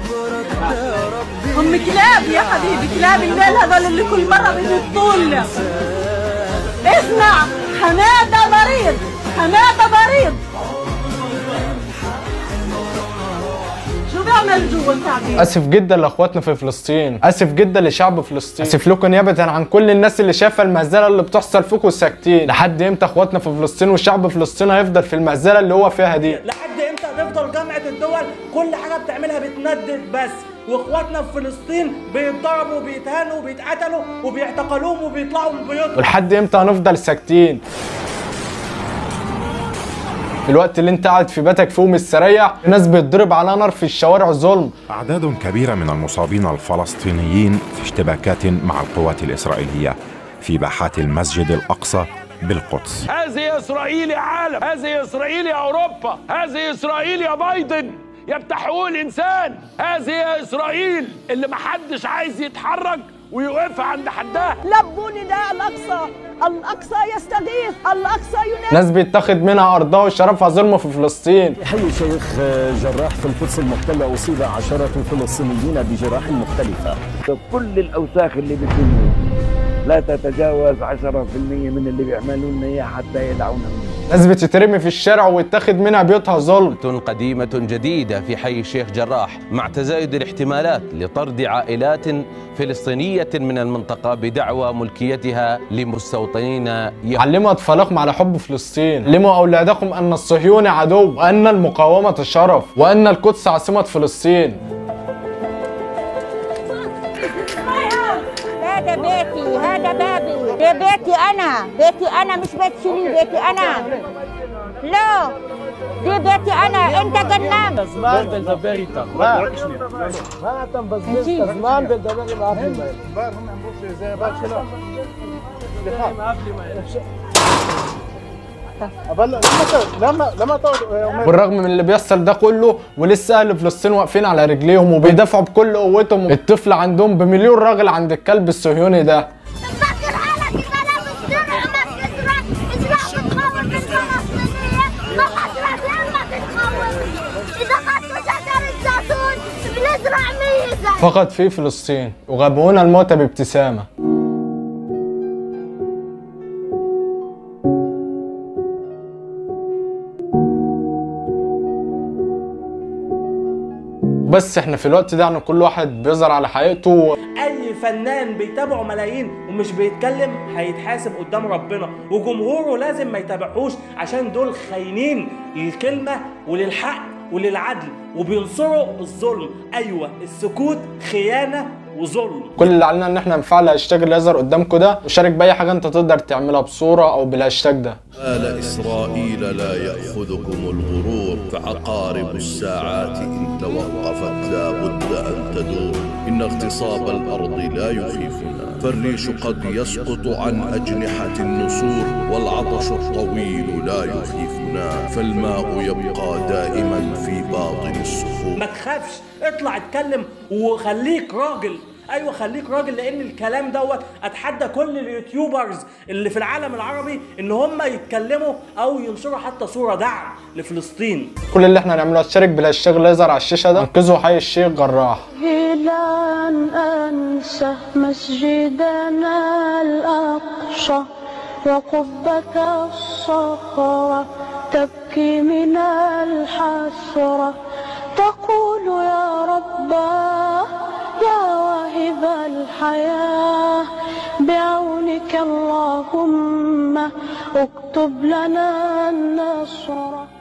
هم كلاب يا حبيبي كلاب الليل هذول اللي كل مرة بينطوا لنا اسمع حمادة مريض حمادة مريض شو بيعمل جوا التعبير اسف جدا لاخواتنا في فلسطين اسف جدا لشعب فلسطين اسف لكم نيابه عن كل الناس اللي شايفه المهزله اللي بتحصل فيكم ساكتين لحد امتى اخواتنا في فلسطين وشعب فلسطين هيفضل في المهزله اللي هو فيها دي لحد امتى هتفضل جامعه الدول كل حاجه بتعملها بتندد بس واخواتنا في فلسطين بيتضربوا وبيتهانوا وبيتقتلوا وبيعتقلوهم وبيطلعوا من بيوتهم ولحد امتى هنفضل ساكتين في الوقت اللي انت قاعد في بيتك فيه مستريح ناس بيتضرب على نار في الشوارع ظلم أعداد كبيرة من المصابين الفلسطينيين في اشتباكات مع القوات الإسرائيلية في باحات المسجد الأقصى بالقدس هذه اسرائيل يا عالم هذه اسرائيل يا اوروبا هذه اسرائيل يا بايدن يا بتاع حقوق الانسان هذه يا اسرائيل اللي محدش عايز يتحرك ويوقفها عند حدها لبوا نداء الأقصى الأقصى يستغيث الأقصى ينادي ناس بيتاخد منها ارضها وشرفها ظلم في فلسطين حي شيخ جراح في القدس المحتلة أصيب عشرات الفلسطينيين بجراح مختلفة كل الاوساخ اللي بالدنيا لا تتجاوز 10% من اللي بيعملوا لنا اياه حتى يدعونا منه ناس بتترمي في الشارع ويتاخد منها بيوتها ظلم قديمة جديدة في حي الشيخ جراح مع تزايد الاحتمالات لطرد عائلات فلسطينية من المنطقة بدعوى ملكيتها لمستوطنين يهود علموا اطفالكم على حب فلسطين علموا اولادكم ان الصهيوني عدو وان المقاومه شرف وان القدس عاصمه فلسطين هذا بيتي هذا بابي ده بيتي انا بيتي انا مش بيت شيرين بيتي انا لا دي بيتي انا انت جنان بالرغم من اللي بيحصل ده كله ولسه اهل فلسطين واقفين على رجليهم وبيدافعوا بكل قوتهم الطفل عندهم بمليون راجل عند الكلب الصهيوني ده فكر حالك اذا لا بتصير امك ازرع ازرع بتقاوم الفلسطينيه ما حصلت لما تتقاوم اذا خدتوا شجر الزيتون بنزرع ميزه فقط في فلسطين وغابونا الموت بابتسامه بس احنا في الوقت ده يعني كل واحد بيظهر على حقيقته اي فنان بيتابعه ملايين ومش بيتكلم هيتحاسب قدام ربنا وجمهوره لازم ما يتابعوش عشان دول خاينين للكلمه وللحق وللعدل وبينصروا الظلم ايوه السكوت خيانه وظلم كل اللي علينا ان احنا نفعل الهاشتاج اللي يظهر قدامكم ده وشارك باي حاجه انت تقدر تعملها بصوره او بالهاشتاج ده آل إسرائيل لا يأخذكم الغرور فعقارب الساعات إن توقفت لا بد أن تدور إن اغتصاب الأرض لا يخيفنا فالريش قد يسقط عن أجنحة النسور والعطش الطويل لا يخيفنا فالماء يبقى دائما في باطن الصخور ما تخافش اطلع اتكلم وخليك راجل ايوه خليك راجل لان الكلام دوت اتحدى كل اليوتيوبرز اللي في العالم العربي ان هم يتكلموا او ينشروا حتى صوره دعم لفلسطين كل اللي احنا هنعمله هتشارك بالهاشتاج اللي يظهر على الشاشه ده انقذوا حي الشيخ جراح إلى أن أنسى مسجدنا الأقصى وقبة الصخرة تبكي من الحسرة تقول يا رباه يا واهب الحياة بعونك اللهم اكتب لنا النصر